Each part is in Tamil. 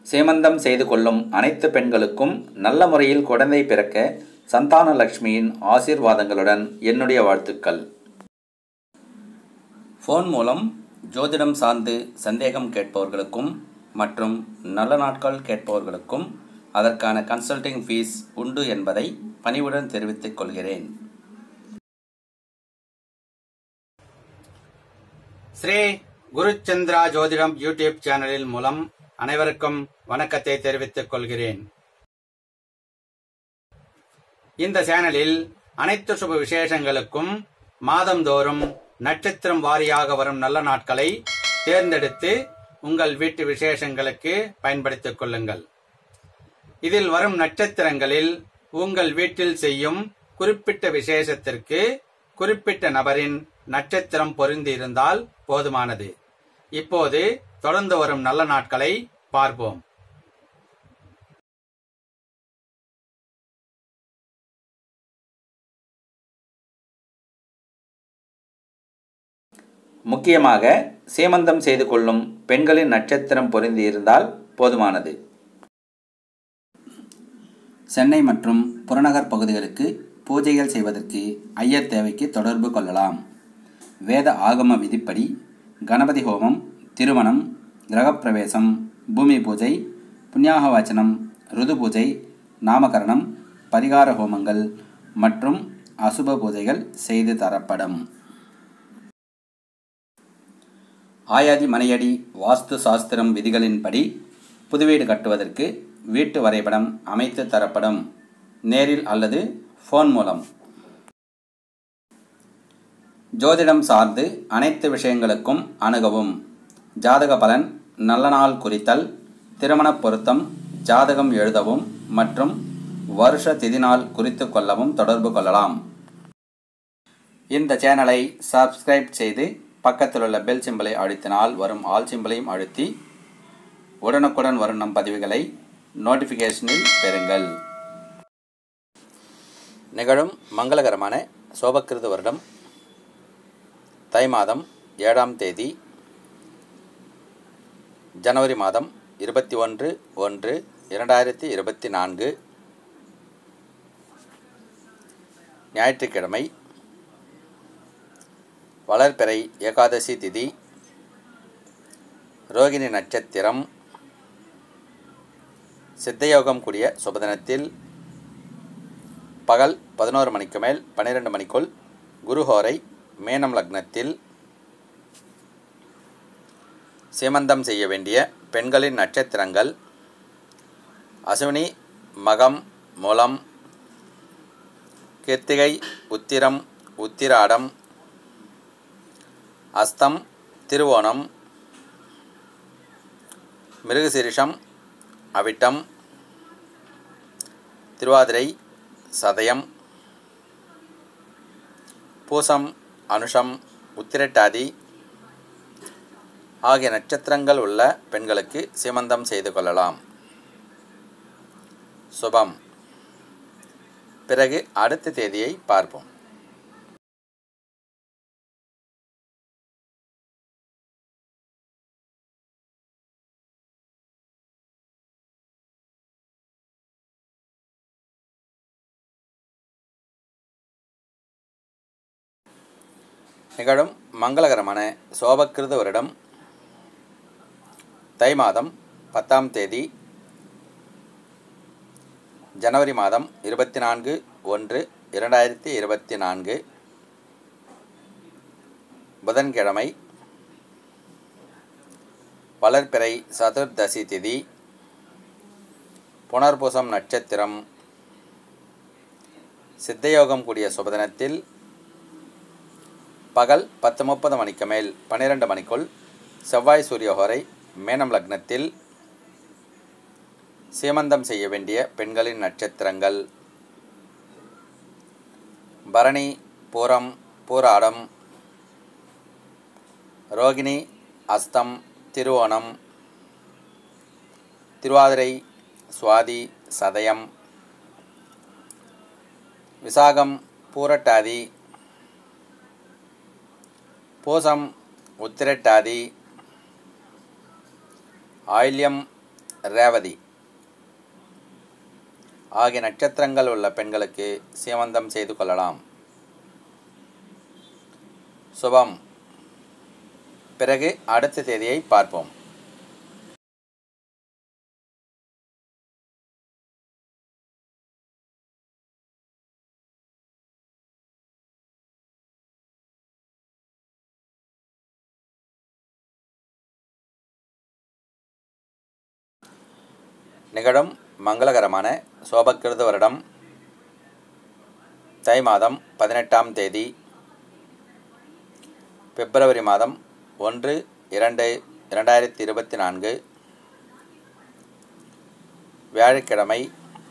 சேமந்தம் செய்து கொள்ளும் அனைத்து பெண்களுக்கும் நல்ல முறையில் குழந்தை பிறக்க சந்தான லக்ஷ்மியின் ஆசீர்வாதங்களுடன் என்னுடைய வாழ்த்துக்கள் ஃபோன் மூலம் ஜோதிடம் சார்ந்து சந்தேகம் கேட்பவர்களுக்கும் மற்றும் நல்ல நாட்கள் கேட்பவர்களுக்கும் அதற்கான கன்சல்டிங் ஃபீஸ் உண்டு என்பதை பணிவுடன் தெரிவித்துக் கொள்கிறேன் ஸ்ரீ குருச்சந்திரா ஜோதிடம் யூடியூப் சேனலில் மூலம் அனைவருக்கும் வணக்கத்தை தெரிவித்துக் கொள்கிறேன் இந்த சேனலில் அனைத்து சுப விசேஷங்களுக்கும் மாதந்தோறும் நட்சத்திரம் வாரியாக வரும் நல்ல நாட்களை தேர்ந்தெடுத்து உங்கள் வீட்டு விசேஷங்களுக்கு பயன்படுத்திக் கொள்ளுங்கள் இதில் வரும் நட்சத்திரங்களில் உங்கள் வீட்டில் செய்யும் குறிப்பிட்ட விசேஷத்திற்கு குறிப்பிட்ட நபரின் நட்சத்திரம் பொருந்தி இருந்தால் போதுமானது இப்போது தொடர்ந்து வரும் நல்ல நாட்களை பார்ப்போம் முக்கியமாக சேமந்தம் செய்து கொள்ளும் பெண்களின் நட்சத்திரம் பொருந்தி இருந்தால் போதுமானது சென்னை மற்றும் புறநகர் பகுதிகளுக்கு பூஜைகள் செய்வதற்கு ஐயர் தேவைக்கு தொடர்பு கொள்ளலாம் வேத ஆகம விதிப்படி கணபதி ஹோமம் திருமணம் கிரகப்பிரவேசம் பூமி பூஜை புண்ணியாக வாச்சனம் ருது பூஜை நாமகரணம் பரிகார ஹோமங்கள் மற்றும் அசுப பூஜைகள் செய்து தரப்படும் ஆயாதி மனையடி வாஸ்து சாஸ்திரம் விதிகளின்படி புது வீடு கட்டுவதற்கு வீட்டு வரைபடம் அமைத்து தரப்படும் நேரில் அல்லது ஃபோன் மூலம் ஜோதிடம் சார்ந்து அனைத்து விஷயங்களுக்கும் அணுகவும் ஜாதக பலன் நல்ல நாள் குறித்தல் திருமணப் பொருத்தம் ஜாதகம் எழுதவும் மற்றும் வருஷ திதி நாள் குறித்து கொள்ளவும் தொடர்பு கொள்ளலாம் இந்த சேனலை சப்ஸ்கிரைப் செய்து பக்கத்தில் உள்ள பெல் சிம்பலை அழுத்தினால் வரும் ஆல் சிம்பலையும் அழுத்தி உடனுக்குடன் வரும் நம் பதிவுகளை நோட்டிஃபிகேஷனில் பெறுங்கள் நிகழும் மங்களகரமான சோபக்கிருது வருடம் தை மாதம் ஏழாம் தேதி ஜனவரி மாதம் இருபத்தி ஒன்று ஒன்று இரண்டாயிரத்தி இருபத்தி நான்கு ஞாயிற்றுக்கிழமை வளர்பிறை ஏகாதசி திதி ரோகிணி நட்சத்திரம் சித்தயோகம் கூடிய சுபதினத்தில் பகல் பதினோரு மணிக்கு மேல் பன்னிரெண்டு மணிக்குள் குருஹோரை மேனம் லக்னத்தில் சீமந்தம் செய்ய வேண்டிய பெண்களின் நட்சத்திரங்கள் அசுவினி மகம் மூலம் கிருத்திகை உத்திரம் உத்திராடம் அஸ்தம் திருவோணம் மிருகசீரிஷம் அவிட்டம் திருவாதிரை சதயம் பூசம் அனுஷம் உத்திரட்டாதி ஆகிய நட்சத்திரங்கள் உள்ள பெண்களுக்கு சீமந்தம் செய்து கொள்ளலாம் சுபம் பிறகு அடுத்த தேதியை பார்ப்போம் நிகழும் மங்களகரமான சோபக்கிருத வருடம் தை மாதம் பத்தாம் தேதி ஜனவரி மாதம் இருபத்தி நான்கு ஒன்று இரண்டாயிரத்தி இருபத்தி நான்கு புதன்கிழமை வளர்பிறை சதுர்தசி திதி புனர்பூசம் நட்சத்திரம் சித்தயோகம் கூடிய சுபதினத்தில் பகல் பத்து முப்பது மணிக்கு மேல் பன்னிரெண்டு மணிக்குள் செவ்வாய் சூரியஹோரை மேனம் லக்னத்தில் சீமந்தம் செய்ய வேண்டிய பெண்களின் நட்சத்திரங்கள் பரணி பூரம் பூராடம் ரோகிணி அஸ்தம் திருவோணம் திருவாதிரை சுவாதி சதயம் விசாகம் பூரட்டாதி பூசம் உத்திரட்டாதி ஆயில்யம் ரேவதி ஆகிய நட்சத்திரங்கள் உள்ள பெண்களுக்கு சீமந்தம் செய்து கொள்ளலாம் சுபம் பிறகு அடுத்த தேதியை பார்ப்போம் நிகழும் மங்களகரமான சோபக்கிருத வருடம் தை மாதம் பதினெட்டாம் தேதி பிப்ரவரி மாதம் ஒன்று இரண்டு இரண்டாயிரத்தி இருபத்தி நான்கு வியாழக்கிழமை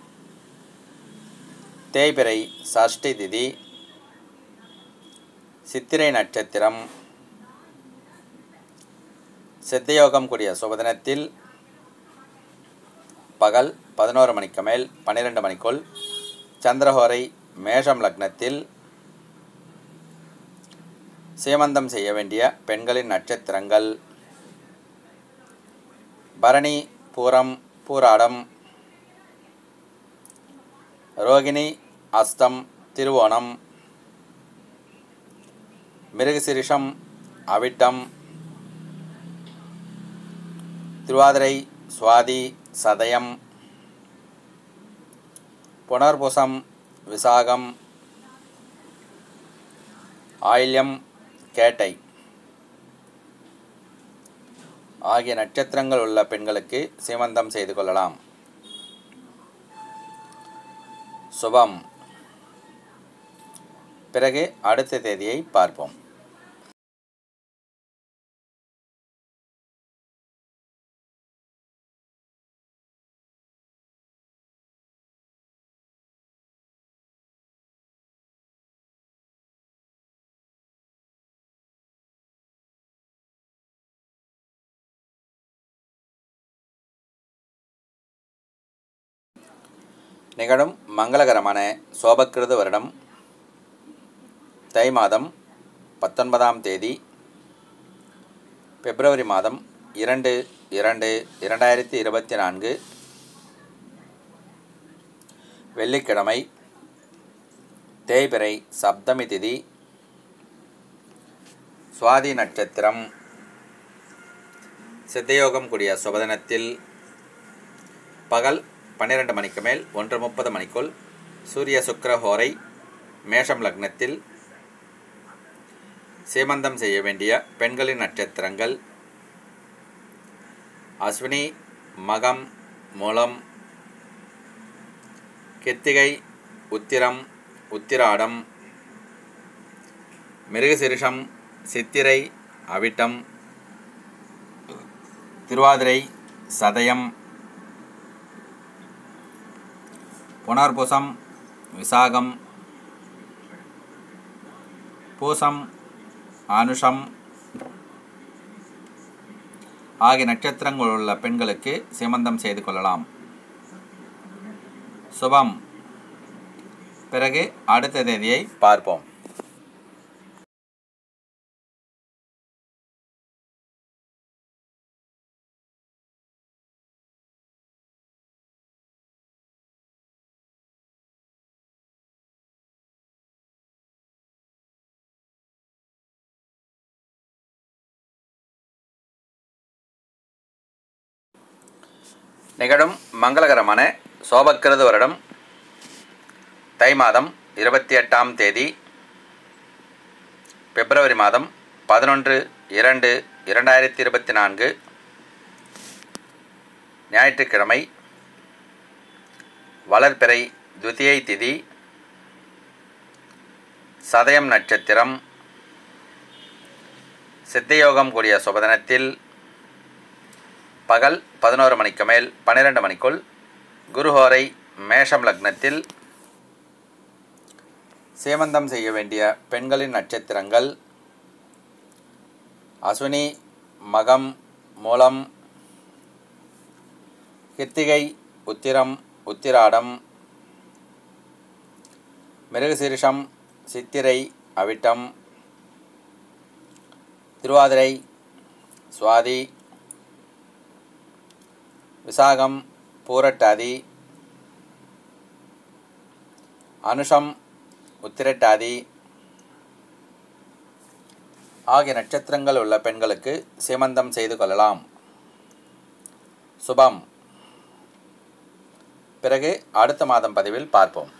தேய்பிறை சஷ்டி திதி சித்திரை நட்சத்திரம் சித்தயோகம் கூடிய சுபதினத்தில் பகல் பதினோரு மணிக்கு மேல் பன்னிரெண்டு மணிக்குள் சந்திரஹோரை மேஷம் லக்னத்தில் சீமந்தம் செய்ய வேண்டிய பெண்களின் நட்சத்திரங்கள் பரணி பூரம் பூராடம் ரோகிணி அஸ்தம் திருவோணம் மிருகசிரிஷம் அவிட்டம் திருவாதிரை சுவாதி சதயம் புனர்புசம் விசாகம் ஆயில்யம் கேட்டை ஆகிய நட்சத்திரங்கள் உள்ள பெண்களுக்கு சீமந்தம் செய்து கொள்ளலாம் சுபம் பிறகு அடுத்த தேதியை பார்ப்போம் நிகழும் மங்களகரமான சோபக்கிருத வருடம் தை மாதம் பத்தொன்பதாம் தேதி பிப்ரவரி மாதம் இரண்டு இரண்டு இரண்டாயிரத்தி இருபத்தி நான்கு வெள்ளிக்கிழமை தேய்பிறை சப்தமி திதி சுவாதி நட்சத்திரம் சித்தயோகம் கூடிய சுபதினத்தில் பகல் பன்னிரண்டு மணிக்கு மேல் ஒன்று முப்பது மணிக்குள் சூரிய சுக்கிர ஹோரை மேஷம் லக்னத்தில் சீமந்தம் செய்ய வேண்டிய பெண்களின் நட்சத்திரங்கள் அஸ்வினி மகம் மூலம் கித்திகை உத்திரம் உத்திராடம் மிருகசிரிஷம் சித்திரை அவிட்டம் திருவாதிரை சதயம் புனர்புசம் விசாகம் பூசம் அனுஷம் ஆகிய நட்சத்திரங்கள் உள்ள பெண்களுக்கு சீமந்தம் செய்து கொள்ளலாம் சுபம் பிறகு அடுத்த தேதியை பார்ப்போம் நிகழும் மங்களகரமான சோபக்கிருத வருடம் தை மாதம் இருபத்தி எட்டாம் தேதி பிப்ரவரி மாதம் பதினொன்று இரண்டு இரண்டாயிரத்தி இருபத்தி நான்கு ஞாயிற்றுக்கிழமை வளர்பிறை துதியை திதி சதயம் நட்சத்திரம் சித்தயோகம் கூடிய சுபதனத்தில் பகல் பதினோரு மணிக்கு மேல் பன்னிரெண்டு மணிக்குள் குருஹோரை மேஷம் லக்னத்தில் சேமந்தம் செய்ய வேண்டிய பெண்களின் நட்சத்திரங்கள் அஸ்வினி மகம் மூலம் கித்திகை உத்திரம் உத்திராடம் மிருகசீரிஷம் சித்திரை அவிட்டம் திருவாதிரை சுவாதி விசாகம் பூரட்டாதி அனுஷம் உத்திரட்டாதி ஆகிய நட்சத்திரங்கள் உள்ள பெண்களுக்கு சீமந்தம் செய்து கொள்ளலாம் சுபம் பிறகு அடுத்த மாதம் பதிவில் பார்ப்போம்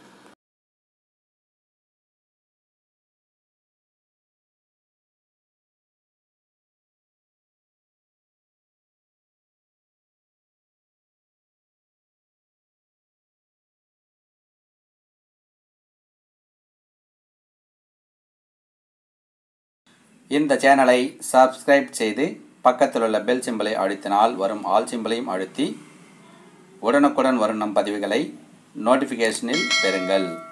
இந்த சேனலை சப்ஸ்கிரைப் செய்து பக்கத்தில் உள்ள பெல் சிம்பலை அழுத்தினால் வரும் ஆல் சிம்பலையும் அழுத்தி உடனுக்குடன் வரும் நம் பதிவுகளை நோட்டிஃபிகேஷனில் பெறுங்கள்